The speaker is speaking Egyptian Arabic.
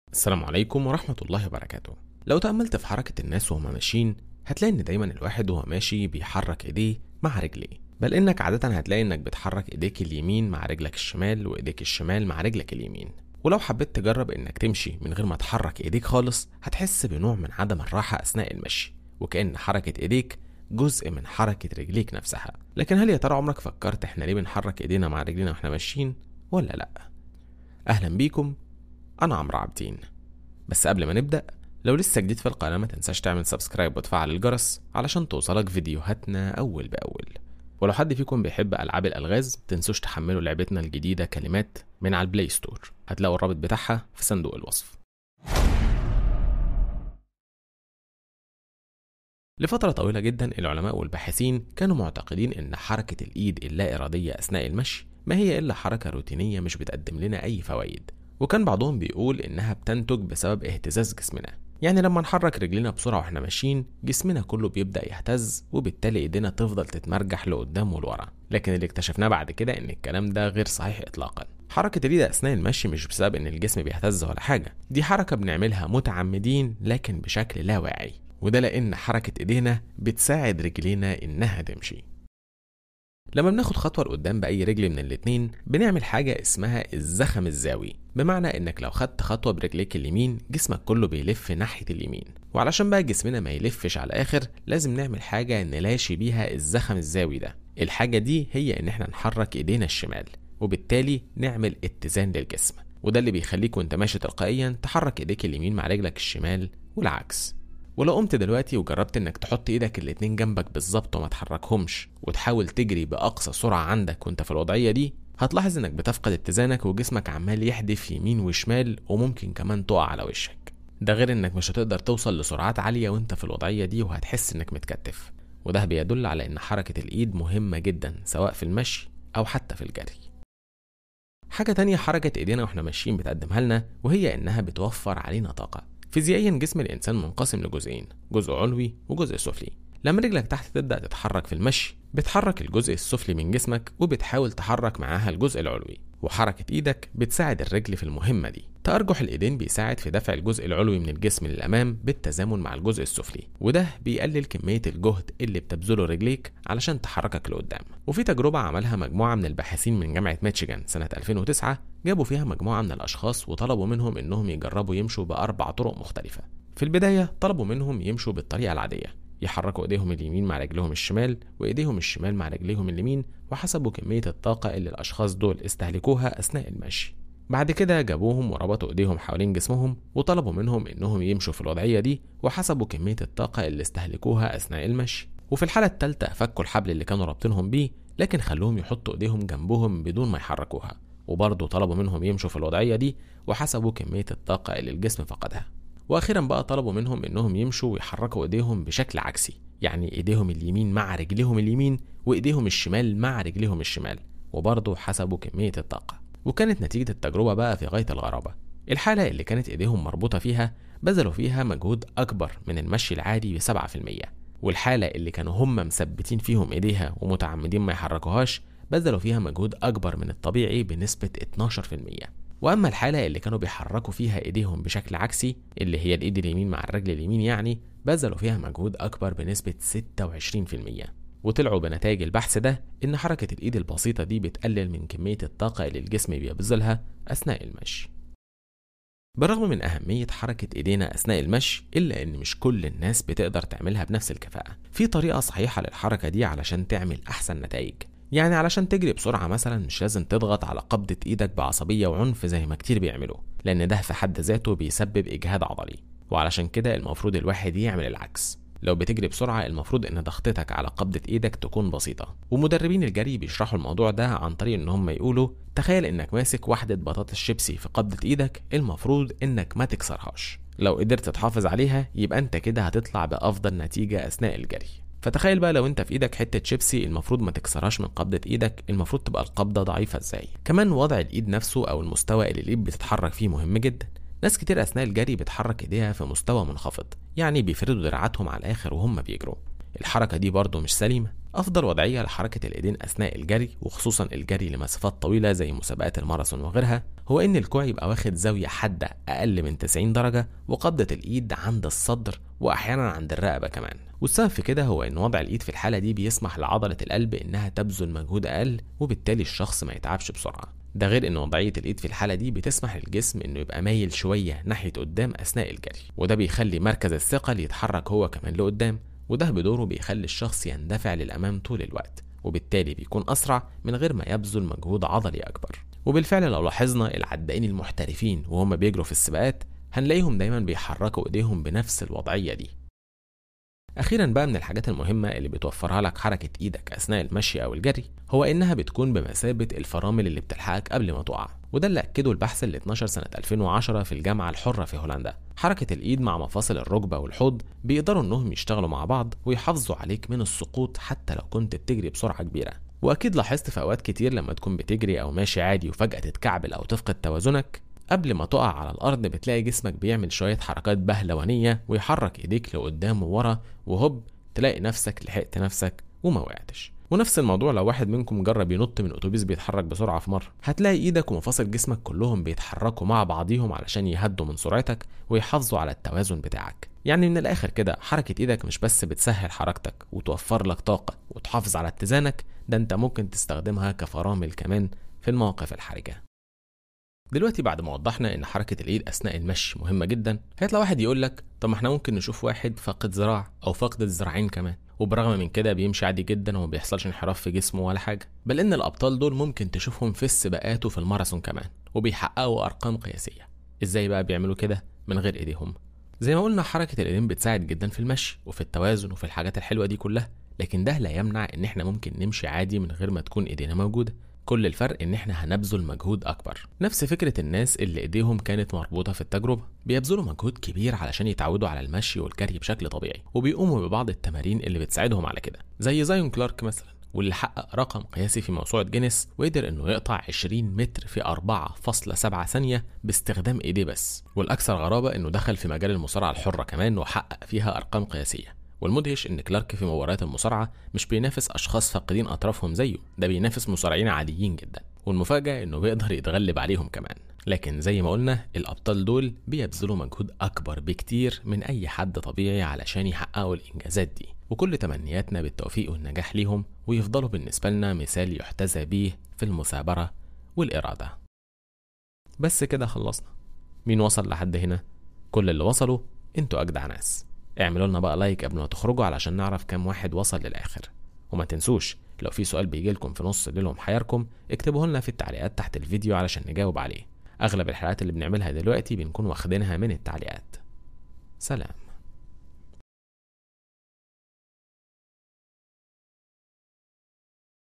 السلام عليكم ورحمة الله وبركاته لو تأملت في حركة الناس وهم ماشيين هتلاقي إن دايما الواحد وهو ماشي بيحرك إيديه مع رجليه بل إنك عادة هتلاقي إنك بتحرك إيديك اليمين مع رجلك الشمال وإيديك الشمال مع رجلك اليمين ولو حبيت تجرب إنك تمشي من غير ما تحرك إيديك خالص هتحس بنوع من عدم الراحة أثناء المشي وكأن حركة إيديك جزء من حركة رجليك نفسها لكن هل يا ترى عمرك فكرت إحنا ليه بنحرك إيدينا مع رجلينا وإحنا ماشيين ولا لأ أهلا بيكم أنا عمرو عابدين بس قبل ما نبدأ لو لسه جديد في القناة ما تنساش تعمل سبسكرايب وتفعل الجرس علشان توصلك فيديوهاتنا أول بأول ولو حد فيكم بيحب ألعاب الألغاز تنسوش تحملوا لعبتنا الجديدة كلمات من على البلاي ستور هتلاقوا الرابط بتاعها في صندوق الوصف لفترة طويلة جدا العلماء والباحثين كانوا معتقدين إن حركة الإيد اللا إرادية أثناء المشي ما هي إلا حركة روتينية مش بتقدم لنا أي فوائد وكان بعضهم بيقول إنها بتنتج بسبب اهتزاز جسمنا يعني لما نحرك رجلينا بسرعة واحنا ماشيين جسمنا كله بيبدأ يهتز وبالتالي ايدينا تفضل تتمرجح لقدام ولورا لكن اللي اكتشفناه بعد كده ان الكلام ده غير صحيح اطلاقا حركة اليد أثناء المشي مش بسبب إن الجسم بيهتز ولا حاجة دي حركة بنعملها متعمدين لكن بشكل لا واعي وده لأن حركة إيدينا بتساعد رجلينا إنها تمشي لما بناخد خطوة لقدام بأي رجل من الاتنين بنعمل حاجة اسمها الزخم الزاوي بمعنى انك لو خدت خطوة برجليك اليمين جسمك كله بيلف ناحية اليمين وعلشان بقى جسمنا ما يلفش على الآخر لازم نعمل حاجة نلاشي بيها الزخم الزاوي ده الحاجة دي هي ان احنا نحرك ايدينا الشمال وبالتالي نعمل اتزان للجسم وده اللي بيخليك وانت ماشي تلقائيا تحرك ايديك اليمين مع رجلك الشمال والعكس ولو قمت دلوقتي وجربت انك تحط ايدك الاتنين جنبك بالظبط وما تحركهمش وتحاول تجري باقصى سرعه عندك وانت في الوضعيه دي هتلاحظ انك بتفقد اتزانك وجسمك عمال يحدف يمين وشمال وممكن كمان تقع على وشك ده غير انك مش هتقدر توصل لسرعات عاليه وانت في الوضعيه دي وهتحس انك متكتف وده بيدل على ان حركه الايد مهمه جدا سواء في المشي او حتى في الجري حاجة تانية حركة ايدينا واحنا ماشيين بتقدمها لنا وهي انها بتوفر علينا طاقة فيزيائيا جسم الانسان منقسم لجزئين جزء علوي وجزء سفلي لما رجلك تحت تبدا تتحرك في المشي بتحرك الجزء السفلي من جسمك وبتحاول تحرك معاها الجزء العلوي وحركة ايدك بتساعد الرجل في المهمة دي تأرجح الايدين بيساعد في دفع الجزء العلوي من الجسم للأمام بالتزامن مع الجزء السفلي وده بيقلل كمية الجهد اللي بتبذله رجليك علشان تحركك لقدام وفي تجربة عملها مجموعة من الباحثين من جامعة ميتشيغان سنة 2009 جابوا فيها مجموعة من الأشخاص وطلبوا منهم إنهم يجربوا يمشوا بأربع طرق مختلفة في البداية طلبوا منهم يمشوا بالطريقة العادية يحركوا ايديهم اليمين مع رجلهم الشمال وايديهم الشمال مع رجليهم اليمين وحسبوا كمية الطاقة اللي الأشخاص دول استهلكوها أثناء المشي بعد كده جابوهم وربطوا ايديهم حوالين جسمهم وطلبوا منهم انهم يمشوا في الوضعية دي وحسبوا كمية الطاقة اللي استهلكوها أثناء المشي وفي الحالة التالتة فكوا الحبل اللي كانوا رابطينهم بيه لكن خلوهم يحطوا ايديهم جنبهم بدون ما يحركوها وبرضه طلبوا منهم يمشوا في الوضعية دي وحسبوا كمية الطاقة اللي الجسم فقدها واخيرا بقى طلبوا منهم انهم يمشوا ويحركوا ايديهم بشكل عكسي يعني ايديهم اليمين مع رجليهم اليمين وايديهم الشمال مع رجليهم الشمال وبرضه حسبوا كمية الطاقة وكانت نتيجة التجربة بقى في غاية الغرابة الحالة اللي كانت ايديهم مربوطة فيها بذلوا فيها مجهود أكبر من المشي العادي بسبعة في المية والحالة اللي كانوا هم مثبتين فيهم ايديها ومتعمدين ما يحركوهاش بذلوا فيها مجهود أكبر من الطبيعي بنسبة 12% واما الحاله اللي كانوا بيحركوا فيها ايديهم بشكل عكسي اللي هي الايد اليمين مع الرجل اليمين يعني بذلوا فيها مجهود اكبر بنسبه 26% وطلعوا بنتائج البحث ده ان حركه الايد البسيطه دي بتقلل من كميه الطاقه اللي الجسم بيبذلها اثناء المشي بالرغم من أهمية حركة إيدينا أثناء المشي إلا إن مش كل الناس بتقدر تعملها بنفس الكفاءة في طريقة صحيحة للحركة دي علشان تعمل أحسن نتائج يعني علشان تجري بسرعة مثلا مش لازم تضغط على قبضة ايدك بعصبية وعنف زي ما كتير بيعملوا لأن ده في حد ذاته بيسبب إجهاد عضلي وعلشان كده المفروض الواحد يعمل العكس لو بتجري بسرعة المفروض إن ضغطتك على قبضة إيدك تكون بسيطة ومدربين الجري بيشرحوا الموضوع ده عن طريق إن هم يقولوا تخيل إنك ماسك واحدة بطاطس شيبسي في قبضة إيدك المفروض إنك ما تكسرهاش لو قدرت تحافظ عليها يبقى أنت كده هتطلع بأفضل نتيجة أثناء الجري فتخيل بقى لو انت في ايدك حته شيبسي المفروض ما تكسرهاش من قبضه ايدك المفروض تبقى القبضه ضعيفه ازاي كمان وضع الايد نفسه او المستوى اللي الايد بتتحرك فيه مهم جدا ناس كتير اثناء الجري بتحرك ايديها في مستوى منخفض يعني بيفردوا دراعاتهم على الاخر وهم بيجروا الحركة دي برضه مش سليمة أفضل وضعية لحركة الإيدين أثناء الجري وخصوصا الجري لمسافات طويلة زي مسابقات الماراثون وغيرها هو إن الكوع يبقى واخد زاوية حادة أقل من 90 درجة وقبضة الإيد عند الصدر وأحيانا عند الرقبة كمان والسبب في كده هو إن وضع الإيد في الحالة دي بيسمح لعضلة القلب إنها تبذل مجهود أقل وبالتالي الشخص ما يتعبش بسرعة ده غير ان وضعيه الايد في الحاله دي بتسمح للجسم انه يبقى مايل شويه ناحيه قدام اثناء الجري وده بيخلي مركز الثقل يتحرك هو كمان لقدام وده بدوره بيخلي الشخص يندفع للامام طول الوقت وبالتالي بيكون اسرع من غير ما يبذل مجهود عضلي اكبر وبالفعل لو لاحظنا العدائين المحترفين وهم بيجروا في السباقات هنلاقيهم دايما بيحركوا ايديهم بنفس الوضعيه دي اخيرا بقى من الحاجات المهمه اللي بتوفرها لك حركه ايدك اثناء المشي او الجري هو انها بتكون بمثابه الفرامل اللي بتلحقك قبل ما تقع وده اللي اكده البحث اللي 12 سنه 2010 في الجامعه الحره في هولندا حركه الايد مع مفاصل الركبه والحوض بيقدروا انهم يشتغلوا مع بعض ويحافظوا عليك من السقوط حتى لو كنت بتجري بسرعه كبيره واكيد لاحظت في اوقات كتير لما تكون بتجري او ماشي عادي وفجاه تتكعبل او تفقد توازنك قبل ما تقع على الارض بتلاقي جسمك بيعمل شويه حركات بهلوانيه ويحرك ايديك لقدام وورا وهوب تلاقي نفسك لحقت نفسك وما وقعتش ونفس الموضوع لو واحد منكم جرب ينط من اتوبيس بيتحرك بسرعه في مره هتلاقي ايدك ومفاصل جسمك كلهم بيتحركوا مع بعضيهم علشان يهدوا من سرعتك ويحافظوا على التوازن بتاعك يعني من الاخر كده حركه ايدك مش بس بتسهل حركتك وتوفر لك طاقه وتحافظ على اتزانك ده انت ممكن تستخدمها كفرامل كمان في المواقف الحرجه دلوقتي بعد ما وضحنا ان حركه الايد اثناء المشي مهمه جدا هيطلع واحد يقول لك طب ما احنا ممكن نشوف واحد فاقد ذراع او فاقد الذراعين كمان وبرغم من كده بيمشي عادي جدا وما بيحصلش انحراف في جسمه ولا حاجه بل ان الابطال دول ممكن تشوفهم في السباقات وفي الماراثون كمان وبيحققوا ارقام قياسيه ازاي بقى بيعملوا كده من غير ايديهم زي ما قلنا حركه الايدين بتساعد جدا في المشي وفي التوازن وفي الحاجات الحلوه دي كلها لكن ده لا يمنع ان احنا ممكن نمشي عادي من غير ما تكون ايدينا موجوده كل الفرق ان احنا هنبذل مجهود اكبر نفس فكره الناس اللي ايديهم كانت مربوطه في التجربه بيبذلوا مجهود كبير علشان يتعودوا على المشي والجري بشكل طبيعي وبيقوموا ببعض التمارين اللي بتساعدهم على كده زي زايون كلارك مثلا واللي حقق رقم قياسي في موسوعة جينيس وقدر انه يقطع 20 متر في 4.7 ثانية باستخدام ايديه بس والاكثر غرابة انه دخل في مجال المصارعة الحرة كمان وحقق فيها ارقام قياسية والمدهش ان كلارك في مباريات المصارعه مش بينافس اشخاص فاقدين اطرافهم زيه ده بينافس مصارعين عاديين جدا والمفاجاه انه بيقدر يتغلب عليهم كمان لكن زي ما قلنا الابطال دول بيبذلوا مجهود اكبر بكتير من اي حد طبيعي علشان يحققوا الانجازات دي وكل تمنياتنا بالتوفيق والنجاح ليهم ويفضلوا بالنسبه لنا مثال يحتذى بيه في المثابره والاراده بس كده خلصنا مين وصل لحد هنا كل اللي وصلوا انتوا اجدع ناس اعملوا لنا بقى لايك قبل ما تخرجوا علشان نعرف كام واحد وصل للاخر وما تنسوش لو في سؤال بيجي لكم في نص ليلهم حياركم اكتبوه لنا في التعليقات تحت الفيديو علشان نجاوب عليه اغلب الحلقات اللي بنعملها دلوقتي بنكون واخدينها من التعليقات سلام